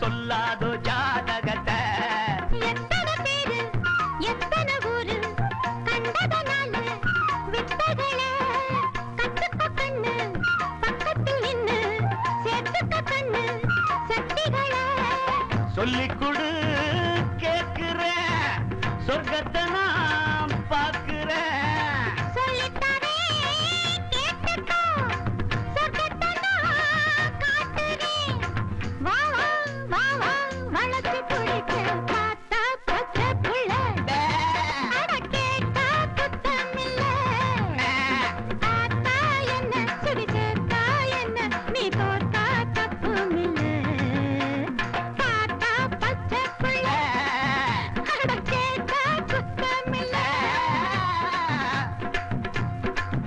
சொல்லாதோ ஜாதகத்தை எத்தனை பேரு எத்தனை ஊரு கண்டதனால வித்தைகளை கத்துக்க கண்ணு பக்கத்தில் நின்னு சேர்த்துக்க கண்ணு சக்திகளை சொல்லிக் கொடு கேட்கிறேன் சொர்க்கத்தை நான் பார்க்கிறேன் சொல்லித்தரேன் கேட்டுக்கோ சொர்க்கத்தை நான் காட்டுறேன் வா வா வா வா வளர்ச்சி பிடிக்க பார்த்தா பச்சை புள்ள அட கேட்டா குத்தமில்ல ஆத்தா என்ன சுடி சேர்த்தா என்ன நீ தோத்தா தப்புமில்ல பார்த்தா பச்சை புள்ள அட கேட்டா குத்தமில்ல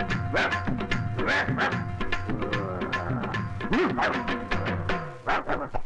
Ruff, ruff.